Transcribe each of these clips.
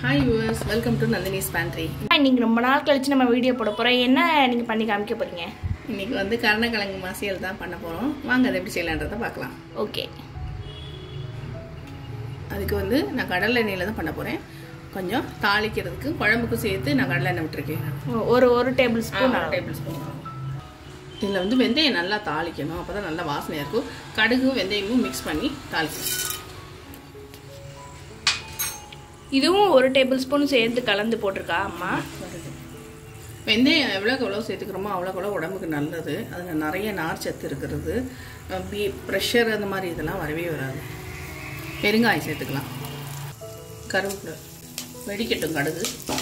Hi us welcome to Nandini's pantry இன்னைக்கு ரொம்ப நாள் கழிச்சு நம்ம வீடியோ போட போறோம் என்ன நீங்க பண்ணி காமிக்க போறீங்க இன்னைக்கு வந்து கருணக்கிழங்கு மசியல் தான் பண்ண போகிறோம் வாங்க அதை எப்படி செய்யலான்றதை பார்க்கலாம் ஓகே அதுக்கு வந்து நான் கடலை எண்ணெயில் தான் பண்ண போகிறேன் கொஞ்சம் தாளிக்கிறதுக்கு குழம்புக்கும் சேர்த்து நான் கடலை எண்ணெய் விட்டுருக்கேன் ஒரு ஒரு டேபிள் ஸ்பூன் டேபிள் ஸ்பூன் இதில் வந்து வெந்தயம் நல்லா தாளிக்கணும் அப்போ தான் நல்லா வாசனையாக இருக்கும் கடுகும் வெந்தயமும் மிக்ஸ் பண்ணி தாளிக்கணும் இதுவும் ஒரு டேபிள் ஸ்பூன் சேர்த்து கலந்து போட்டிருக்கா அம்மா வெந்தயம் எவ்வளோக்கு எவ்வளோ சேர்த்துக்கிறோமோ அவ்வளோக்கு எவ்வளோ உடம்புக்கு நல்லது அதில் நிறைய நார் சத்து இருக்கிறது பி ப்ரெஷர் அந்த மாதிரி இதெல்லாம் வரவே வராது பெருங்காயம் சேர்த்துக்கலாம் கருவேப்பிலை வெடிக்கட்டும் கடுகு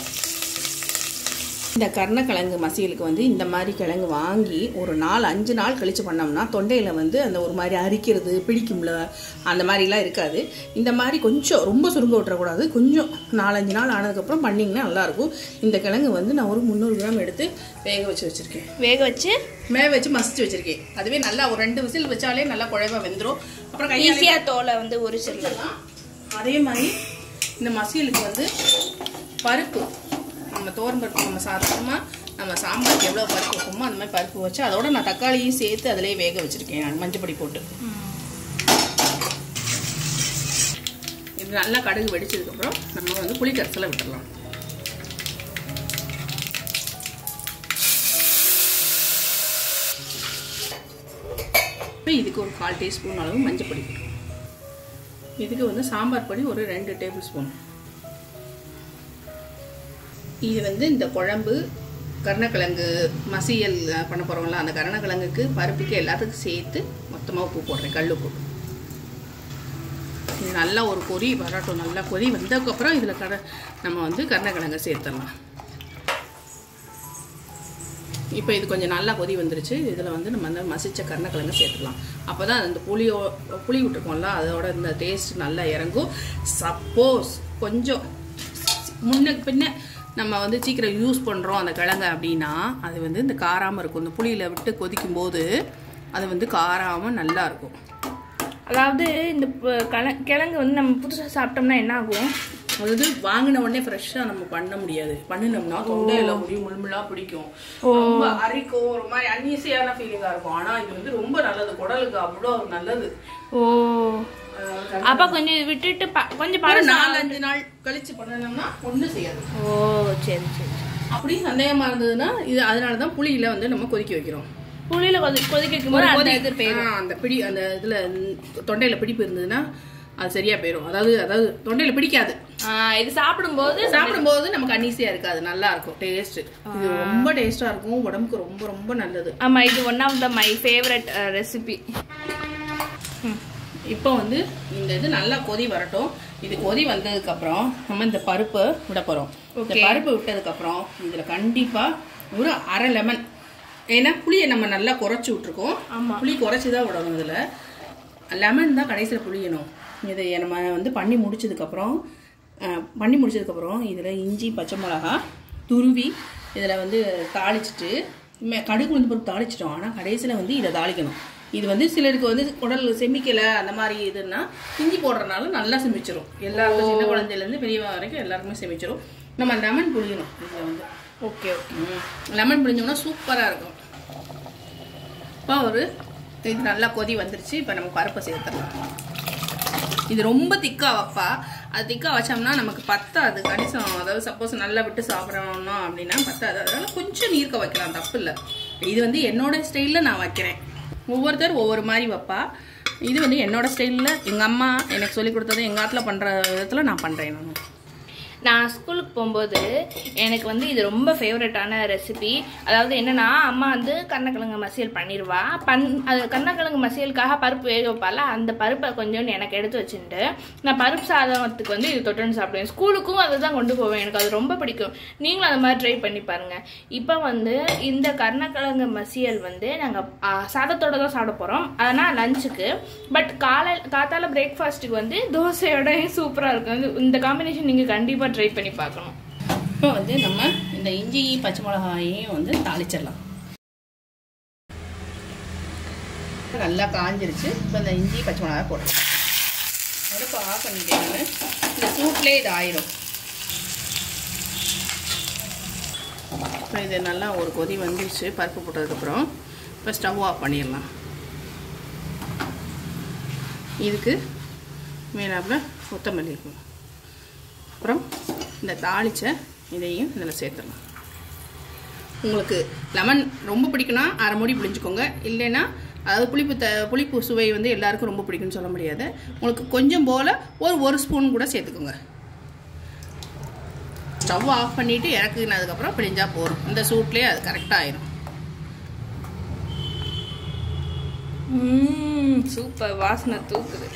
இந்த கருணக்கிழங்கு மசியலுக்கு வந்து இந்த மாதிரி கிழங்கு வாங்கி ஒரு நாலு அஞ்சு நாள் கழித்து பண்ணோம்னா தொண்டையில் வந்து அந்த ஒரு மாதிரி அரிக்கிறது பிடிக்கும்ல அந்த மாதிரிலாம் இருக்காது இந்த மாதிரி கொஞ்சம் ரொம்ப சுருங்க விட்டுறக்கூடாது கொஞ்சம் நாலஞ்சு நாள் ஆனதுக்கப்புறம் பண்ணிங்கன்னா நல்லாயிருக்கும் இந்த கிழங்கு வந்து நான் ஒரு முந்நூறு கிராம் எடுத்து வேக வச்சு வச்சுருக்கேன் வேக வச்சு மேலே வச்சு மசிச்சு வச்சுருக்கேன் அதுவே நல்லா ஒரு ரெண்டு விசில் வச்சாலே நல்லா குழைவா வெந்துடும் அப்புறம் கையாலே ஈஸியா தோலை வந்து உரிச்சிடலாம் அதே மாதிரி இந்த மசியலுக்கு வந்து பருப்பு நம்ம தோரம் பருப்பு நம்ம சாதாரணமாக நம்ம சாம்பாருக்கு எவ்வளோ பருப்பு வைப்போமோ அந்த மாதிரி பருப்பு வச்சு அதோட நான் தக்காளியும் சேர்த்து அதிலே வேக வச்சுருக்கேன் நான் மஞ்சப்பொடி போட்டு இது நல்லா கடுகு வெடிச்சதுக்கப்புறம் நம்ம வந்து புளி கரைசலை விட்டுடலாம் இப்போ இதுக்கு ஒரு கால் டீஸ்பூன் அளவு மஞ்சள் பொடி இதுக்கு வந்து சாம்பார் பொடி ஒரு ரெண்டு டேபிள் ஸ்பூன் இது வந்து இந்த குழம்பு கருணக்கிழங்கு மசியல் பண்ண போகிறோம்ல அந்த கருணக்கிழங்குக்கு பருப்புக்கு எல்லாத்துக்கும் சேர்த்து மொத்தமாக உப்பு போடுறேன் கல் உப்பு இது நல்லா ஒரு கொதி வரட்டும் நல்லா கொதி வந்ததுக்கப்புறம் இதில் கட நம்ம வந்து கருணக்கிழங்கை சேர்த்துடலாம் இப்போ இது கொஞ்சம் நல்லா கொதி வந்துருச்சு இதில் வந்து நம்ம அந்த மசிச்ச கருணக்கிழங்கு சேர்த்துக்கலாம் அப்போ தான் அந்த புளியோ புளி விட்டுருக்கோம்ல அதோட இந்த டேஸ்ட் நல்லா இறங்கும் சப்போஸ் கொஞ்சம் முன்ன பின்ன நம்ம வந்து சீக்கிரம் யூஸ் பண்ணுறோம் அந்த கிழங்கு அப்படின்னா அது வந்து இந்த காராமல் இருக்கும் இந்த புளியில் விட்டு கொதிக்கும் போது அது வந்து காராமல் நல்லா இருக்கும் அதாவது இந்த ப- கல- கிழங்கு வந்து நம்ம புதுசா சாப்பிட்டோம்னா என்ன ஆகும் அதாவது வாங்கின உடனே ஃப்ரெஷ்ஷாக நம்ம பண்ண முடியாது பண்ணினோம்னா தொண்டையில முடி முள்முள்ளா பிடிக்கும் ரொம்ப அரிக்கும் ஒரு மாதிரி அன்ஈஸியான ஃபீலிங்காக இருக்கும் ஆனால் இது வந்து ரொம்ப நல்லது குடலுக்கு அவ்வளோ நல்லது ஓ அப்ப கொஞ்சம் இது விட்டுட்டு ப- கொஞ்சம் ஒரு பழசா நாலஞ்சு நாள் கழிச்சு பண்ணணும்னா ஒன்றும் செய்யாது ஓ சரி சரி அப்படி சந்தேகமா இருந்ததுன்னா இது அதனால தான் புளியில வந்து நம்ம கொதிக்க வைக்கிறோம் புளியில கொதி கொதிக்க வைக்கும்போது அந்த இது போயிடும் ஆ, அந்த பிடி அந்த இதுல தொண்டையில பிடிப்பு இருந்ததுன்னா அது சரியா போயிடும் அதாவது அதாவது தொண்டையில பிடிக்காது ஆ, இது சாப்பிடும்போது சாப்பிடும்போது நமக்கு அன்னீசியா இருக்காது நல்லா இருக்கும் டேஸ்ட் இது ரொம்ப டேஸ்டா இருக்கும் உடம்புக்கு ரொம்ப ரொம்ப நல்லது ஆமா இது one of the my favourite recipe இப்போ வந்து இந்த இது நல்லா கொதி வரட்டும் இது கொதி வந்ததுக்கு அப்புறம் நம்ம இந்த பருப்பு விட போறோம் இந்த Okay. பருப்பு விட்டதுக்கு அப்புறம் இதுல கண்டிப்பா ஒரு அரை லெமன் ஏன்னா புளியை நம்ம நல்லா குறைச்சி விட்டுருக்கோம் ஆமா. புளி குறைச்சி தான் விடணும் இதுல லெமன் தான் கடைசியில் புளியணும் இதை நம்ம வந்து பண்ணி முடிச்சதுக்கப்புறம் பண்ணி முடிச்சதுக்கப்புறம் இதில் இஞ்சி பச்சை மிளகா துருவி இதில் வந்து தாளிச்சிட்டு மே- கடுகு உளுந்து பருப்பு தாளிச்சிட்டோம் ஆனால் கடைசியில் வந்து இதை தாளிக்கணும் இது வந்து சிலருக்கு வந்து உடல் செமிக்கலை அந்த மாதிரி இதுன்னா இஞ்சி போடுறதுனால நல்லா செமிச்சிரும் எல்லாருக்கும் சின்ன குழந்தையிலேருந்து பெரியவங்க வரைக்கும் எல்லாருக்குமே செமிச்சிரும் நம்ம லெமன் புளியணும் இதில் வந்து ஓகே ஓகே லெமன் புளிஞ்சோம்னா சூப்பராக இருக்கும் இப்போ ஒரு இது நல்லா கொதி வந்துருச்சு இப்போ நம்ம பருப்பை சேர்த்துடலாம் இது ரொம்ப திக்கா வைப்பா அது திக்கா வச்சோம்னா நமக்கு பத்தாது கணிசம் அதாவது சப்போஸ் நல்லா விட்டு சாப்பிடணும் அப்படின்னா பத்தாது அதனால கொஞ்சம் நீர்க்க வைக்கலாம் தப்பு இல்லை இது வந்து என்னோட ஸ்டைலில் நான் வைக்கிறேன் ஒவ்வொருத்தர் ஒவ்வொரு மாதிரி வைப்பா இது வந்து என்னோட ஸ்டைலில் எங்கள் அம்மா எனக்கு சொல்லி கொடுத்தது எங்கள் ஆத்தில் பண்ணுற விதத்தில் நான் பண்ணுறேன் நான் நான் ஸ்கூலுக்கு போகும்போது எனக்கு வந்து இது ரொம்ப ஃபேவரட்டான ரெசிபி அதாவது என்னன்னா அம்மா வந்து கருணக்கிழங்கு மசியல் பண்ணிடுவா பன் அது கருணக்கிழங்கு மசியலுக்காக பருப்பு வேக வைப்பால அந்த பருப்பை கொஞ்சோண்டு எனக்கு எடுத்து வச்சுட்டு நான் பருப்பு சாதத்துக்கு வந்து இது தொட்டுன்னு சாப்பிடுவேன் ஸ்கூலுக்கும் அதை தான் கொண்டு போவேன் எனக்கு அது ரொம்ப பிடிக்கும் நீங்களும் அந்த மாதிரி ட்ரை பண்ணி பாருங்க இப்போ வந்து இந்த கருணக்கிழங்கு மசியல் வந்து நாங்கள் சாதத்தோட தான் சாப்பிட போகிறோம் ஆனால் லஞ்சுக்கு பட் காலை காத்தால பிரேக்ஃபாஸ்ட்டுக்கு வந்து தோசையோட சூப்பராக இருக்கும் இது- இந்த காம்பினேஷன் நீங்கள் கண்டிப்பாக ட்ரை பண்ணி பார்க்கணும் இப்போ வந்து நம்ம இந்த இஞ்சி பச்சை மிளகாயையும் வந்து தாளிச்சிடலாம் நல்லா காஞ்சிருச்சு இப்போ இந்த இஞ்சி பச்சை மிளகாய் போடுறேன் அடுப்பு ஆஃப் பண்ணிட்டேன் இந்த சூட்லேயே இது ஆயிரும் இப்போ இது நல்லா ஒரு கொதி வந்துருச்சு பருப்பு போட்டதுக்கப்புறம் இப்போ ஸ்டவ் ஆஃப் பண்ணிடலாம் இதுக்கு மேலாப்புல கொத்தமல்லி இருக்கும் அப்புறம் இந்த தாளிச்ச இதையும் இதில் சேர்த்துடலாம் உங்களுக்கு லெமன் ரொம்ப பிடிக்கும்னா அரை மூடி பிழிஞ்சுக்கோங்க இல்லைன்னா அதாவது புளிப்பு த புளிப்பு சுவை வந்து எல்லாருக்கும் ரொம்ப பிடிக்கும்னு சொல்ல முடியாது உங்களுக்கு கொஞ்சம் போல் ஒரு ஒரு ஸ்பூன் கூட சேர்த்துக்கோங்க ஸ்டவ் ஆஃப் பண்ணிவிட்டு இறக்குனதுக்கப்புறம் பிழிஞ்சா போதும் இந்த சூட்லேயே அது கரெக்டாக ஆயிரும் சூப்பர் வாசனை தூக்குது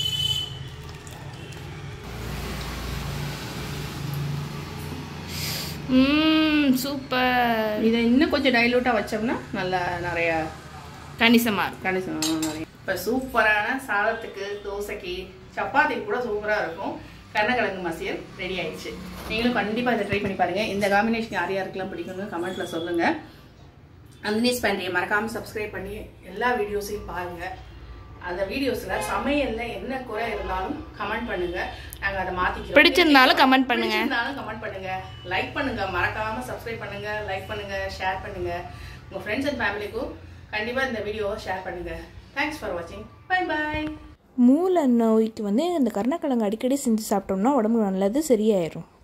ம் சூப்பர் இதை இன்னும் கொஞ்சம் டைலூட்டாக வச்சோம்னா நல்லா நிறையா கணிசமா இருக்கும் கணிசம் நிறைய இப்போ சூப்பரான சாதத்துக்கு தோசைக்கு சப்பாத்திக்கு கூட சூப்பராக இருக்கும் கருணக்கிழங்கு மசியல் ரெடி ஆயிடுச்சு நீங்களும் கண்டிப்பாக இதை ட்ரை பண்ணி பாருங்கள் இந்த காம்பினேஷன் யார் யாருக்கெல்லாம் பிடிக்கும்னு கமெண்ட்டில் சொல்லுங்கள் அந்தனீஸ் பேண்டையை மறக்காமல் சப்ஸ்கிரைப் பண்ணி எல்லா வீடியோஸையும் பாருங்கள் அந்த வீடியோஸில் சமையலில் என்ன குறை இருந்தாலும் கமெண்ட் பண்ணுங்க நாங்கள் அதை மாற்றிக்கிறோம் பிடிச்சிருந்தாலும் comment பண்ணுங்க. பிடிச்சிருந்தாலும் கமெண்ட் பண்ணுங்க லைக் பண்ணுங்க மறக்காம சப்ஸ்கிரைப் பண்ணுங்க லைக் பண்ணுங்க ஷேர் பண்ணுங்க உங்க ஃப்ரெண்ட்ஸ் அண்ட் ஃபேமிலிக்கும் கண்டிப்பா இந்த வீடியோவை ஷேர் பண்ணுங்க தேங்க்ஸ் ஃபார் வாட்சிங் பை பை மூல நோய்க்கு வந்து இந்த கருணக்கிழங்கு அடிக்கடி செஞ்சு சாப்பிட்டோம்னா உடம்புக்கு நல்லது சரியாயிரும்